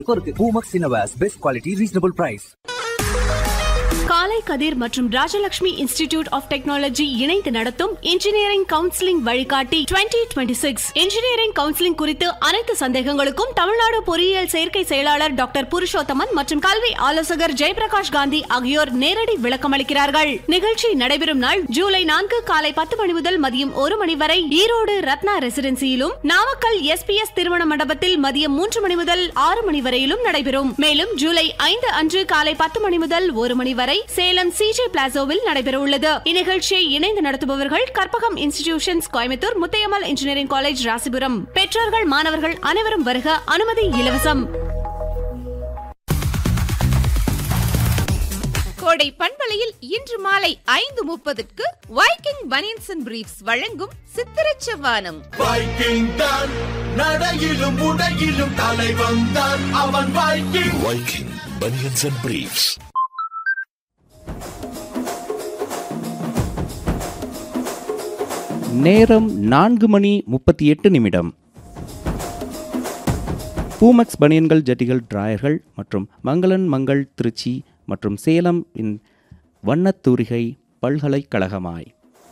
இருக்கு பூமக்ஸ் இன்னோவேஸ் பெஸ்ட் குவாலிட்டி ரீசனபிள் பிரைஸ் காலை கதிர் மற்றும் ராஜலட்சுமி இன்ஸ்டிடியூட் ஆஃப் டெக்னாலஜி இணைந்து நடத்தும் இன்ஜினியரிங் கவுன்சிலிங் வழிகாட்டி 2026 சிக்ஸ் இன்ஜினியரிங் கவுன்சிலிங் குறித்து அனைத்து சந்தேகங்களுக்கும் தமிழ்நாடு பொறியியல் சேர்க்கை செயலாளர் டாக்டர் புருஷோத்தமன் மற்றும் கல்வி ஆலோசகர் ஜெயபிரகாஷ் காந்தி ஆகியோர் நேரடி விளக்கமளிக்கிறார்கள் நிகழ்ச்சி நடைபெறும் நாள் ஜூலை நான்கு காலை பத்து மணி முதல் மதியம் ஒரு மணி வரை ஈரோடு ரத்னா ரெசிடென்சியிலும் நாமக்கல் எஸ்பிஎஸ் திருமண மண்டபத்தில் மதியம் மூன்று மணி முதல் ஆறு மணி வரையிலும் நடைபெறும் மேலும் ஜூலை ஐந்து அன்று காலை பத்து மணி முதல் ஒரு மணி வரை சேலம் சிஜே பிளாசோவில் நடைபெற உள்ளது இந்நிகழ்ச்சியை இணைந்து நடத்துபவர்கள் Karpagam institutions Coimbatore Muthayammal engineering college Rasipuram பெற்றோர்கள் மாணவர்கள் அனைவரும் வருக அனுமதி இலவசம் கோடை பண்பலையில் இன்று மாலை ஐந்து முப்பதுக்கு வைக்கிங் பனியன்ஸ் அண்ட் பிரீஃப்ஸ் வழங்கும் சித்திரச் செவ்வானம் வைக்கிங் தான் நடையிலும் உடையிலும் தலைவன் தான் அவன் Viking Viking Bunions and Briefs. நேரம் நான்கு மணி முப்பத்தி எட்டு நிமிடம் பூமக்ஸ் பனியன்கள் ஜட்டிகள் டிராயர்கள் மற்றும் மங்களன் மங்கள் திருச்சி மற்றும் சேலம் இன் வண்ணத்தூரிகை பல்கலைக்கழகமாய்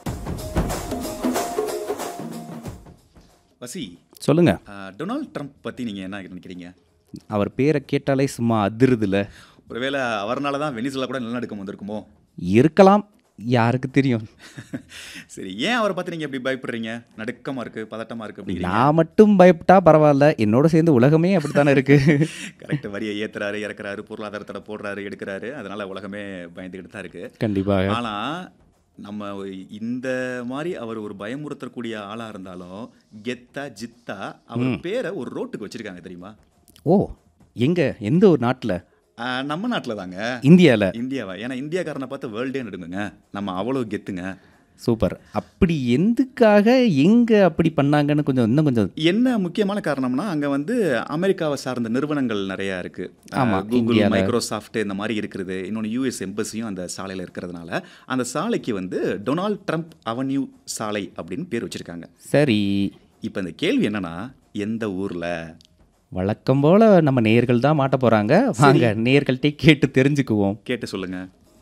வசி சொல்லுங்க ஆ, டொனால்ட் ட்ரம்ப் பற்றி நீங்கள் என்ன நினைக்கிறீங்க அவர் பேரை கேட்டாலே சும்மா அதிருதுல ஒருவேளை அவர்னால தான் வெனிசுலா கூட நிலநடுக்கம் வந்திருக்குமோ இருக்கலாம் யாருக்கு தெரியும் சரி ஏன் அவரை பார்த்து நீங்கள் எப்படி பயப்படுறீங்க நடுக்கமாக இருக்குது பதட்டமாக இருக்குது அப்படிங்கிறீங்க நான் மட்டும் பயப்பட்டா பரவாயில்ல என்னோட சேர்ந்து உலகமே அப்படித்தானே இருக்கு கரெக்ட் வரியை ஏத்துறாரு இறக்குறாரு பொருளாதாரத்தை போடுறாரு எடுக்கிறாரு அதனால உலகமே பயந்துக்கிட்டு தான் இருக்கு கண்டிப்பாக ஆனா நம்ம இந்த மாதிரி அவர் ஒரு பயமுறுத்தக்கூடிய ஆளா இருந்தாலும் கெத்தா ஜித்தா அவர் பேரை ஒரு ரோட்டுக்கு வச்சிருக்காங்க தெரியுமா ஓ எங்க எந்த ஒரு நாட்டில் ஆஹ், நம்ம நாட்டில் தாங்க இந்தியாவில் இந்தியாவா ஏன்னா இந்தியாக்காரனை பார்த்து வேர்ல்டே நடுங்குங்க நம்ம அவ்வளோ கெத்துங்க சூப்பர் அப்படி எதுக்காக எங்க அப்படி பண்ணாங்கன்னு கொஞ்சம் இன்னும் கொஞ்சம் என்ன முக்கியமான காரணம்னா அங்க வந்து அமெரிக்காவை சார்ந்த நிறுவனங்கள் நிறைய இருக்கு ஆமா, அஹ், கூகுள் இந்தியால. மைக்ரோசாஃப்ட் இந்த மாதிரி இருக்கிறது இன்னொன்று யூஎஸ் எம்பசியும் அந்த சாலையில் இருக்கிறதுனால அந்த சாலைக்கு வந்து டொனால்ட் ட்ரம்ப் அவென்யூ சாலை அப்படின்னு பேர் வச்சிருக்காங்க சரி இப்போ இந்த கேள்வி என்னன்னா எந்த ஊர்ல வழக்கம் போல நம்ம நேர்கள் தான் மாட்ட போறாங்க வாங்க நேர்கள்ட்டே கேட்டு தெரிஞ்சுக்குவோம் கேட்டு சொல்லுங்க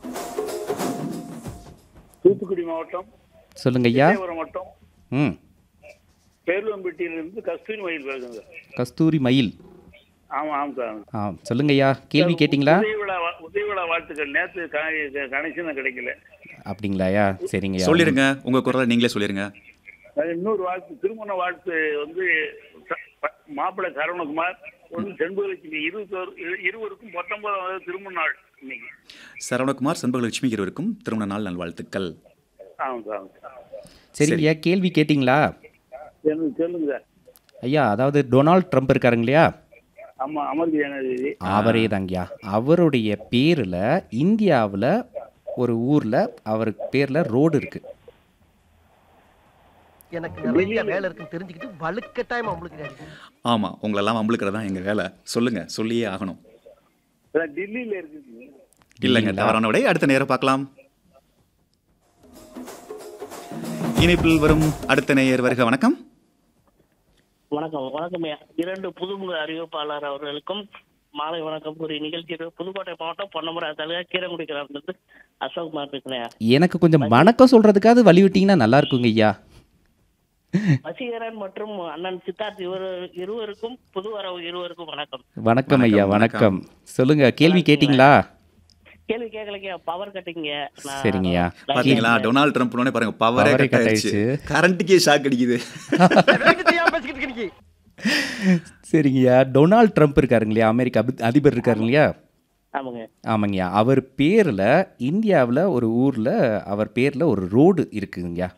தூத்துக்குடி மாவட்டம் சொல்லுங்க ஐயா விஜயபுரம் மாவட்டம் ம் பேர்லம்பட்டியிலிருந்து கஸ்தூரி மயில் பேசுங்க கஸ்தூரி மயில் ஆமா ஆமா சார் ஆ சொல்லுங்க ஐயா கேள்வி கேட்டிங்களா உதய விழா வா- உதய விழா வாழ்த்துக்கள் நேற்று கனெக்ஷன் கிடைக்கல அப்படிங்களா ஐயா சரிங்க ஐயா சொல்லிருங்க உங்க குரலை நீங்களே சொல்லிருங்க அது இன்னொரு வாழ்த்து திருமண வாழ்த்து வந்து ச- ப- மாப்பிள்ளை சரவணகுமார் ஒன்று செண்பகலட்சுமி இருபத்தோரு இரு- இருவருக்கும் பத்தொன்பதாவது திருமண நாள் இன்னைக்கு சரவணகுமார் செண்பகலட்சுமி இருவருக்கும் திருமண நாள் நல்வாழ்த்துக்கள் ஆமாம் சார் ஆமாம் சார் சரிங்க ஐயா கேள்வி கேட்டிங்களா எனக்கு சொல்லுங்க சார் ஐயா அதாவது டொனால்ட் ட்ரம்ப் இருக்காருங்க இல்லையா ஆமா அமர்தி ஜனாதிபதி அவரே தாங்கய்யா அவருடைய பேரில் இந்தியாவில் ஒரு ஊரில் அவர் பேரில் ரோடு இருக்கு எனக்கு நிறைய வேலை இருக்குன்னு தெரிஞ்சுக்கிட்டு வலுக்கட்டாயமா உங்களுக்கு ஆமா உங்களெல்லாம் அம்பளுக்கிறதா எங்க வேலை சொல்லுங்க சொல்லியே ஆகணும் சார் டெல்லியில இருக்குது இல்லைங்க தவறான விடை அடுத்த நேரம் பார்க்கலாம் இணைப்பில் வரும் அடுத்த நேயர் வருக வணக்கம் வணக்கம் வணக்கம் ஐயா. இரண்டு புதுமுக அறிவிப்பாளர் அவர்களுக்கும் மாலை வணக்கம் கூறி நிகழ்ச்சி புதுக்கோட்டை மாவட்டம் பொன்னமரா தாலுகா கீரங்குடி கிராமத்திலிருந்து அசோக்குமார் பேசுறேன் எனக்கு கொஞ்சம் வணக்கம் சொல்கிறதுக்காவது வழி விட்டிங்கன்னா நல்லா இருக்குங்க ஐயா வசீகரன் மற்றும் அண்ணன் சித்தார்த் இவர் இருவருக்கும் புது வரவு இருவருக்கும் வணக்கம் வணக்கம் ஐயா வணக்கம், வணக்கம் சொல்லுங்க கேள்வி கேட்டிங்களா கேள்வி கேட்கலைங்க பவர் கட்டிங்க சரிங்கய்யா. பாத்தீங்களா டொனால்ட் ட்ரம்ப்னே பாருங்க பவரே Power ஏ கட் cut ஆயிடுச்சு ஆயிடுச்சு. கரண்ட்டுக்கே ஷாக் அடிக்குது தெரியாம பேசிக்கிட்டு இருக்கீங்க சரிங்கய்யா டொனால்ட் ட்ரம்ப் இருக்காருங்க இல்லையா அமெரிக்க அபி- அதிபர் இருக்காருங்க இல்லையா ஆமாங்க ஆமாங்கய்யா அவர் பேரில் இந்தியாவில் ஒரு ஊரில் அவர் பேரில் ஒரு ரோடு இருக்குங்கய்யா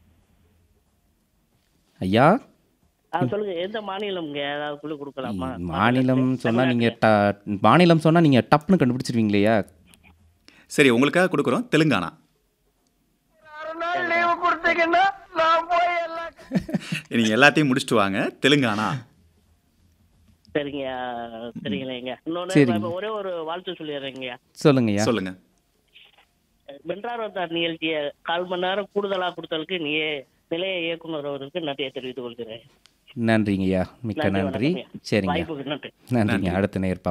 ஐயா ஆ, சொல்லுங்க எந்த மாநிலம்ங்க ஏதாவது குழு கொடுக்கலாமா மாநிலம் சொன்னால் நீங்கள் ட மாநிலம் சொன்னால் நீங்கள் டப்புன்னு கண்டுபிடிச்சிருவீங்களேயா சரி உங்களுக்காக கொடுக்குறோம் தெலுங்கானா லீவு கொடுத்தீங்கன்னா நான் போய் எல்லாம் நீங்க எல்லாத்தையும் முடிச்சுட்டு வாங்க தெலுங்கானா சரிங்க சரிங்களேங்க இன்னொன்னு சரிங்க. இப்ப ஒரே ஒரு வாழ்த்து சொல்லிடுறேங்க சொல்லுங்கய்யா சொல்லுங்க வென்றார் வந்தார் நிகழ்ச்சியை கால் மணி நேரம் கூடுதலா கொடுத்ததுக்கு நீ நிலைய இயக்குனர் அவருக்கு நன்றியை தெரிவித்துக் கொள்கிறேன் நன்றிங்கய்யா மிக்க நன்றி, நன்றி வணக்கம் ஐயா. சரிங்க வாய்ப்புக்கு நன்றி நன்றிங்க அடுத்த நேர்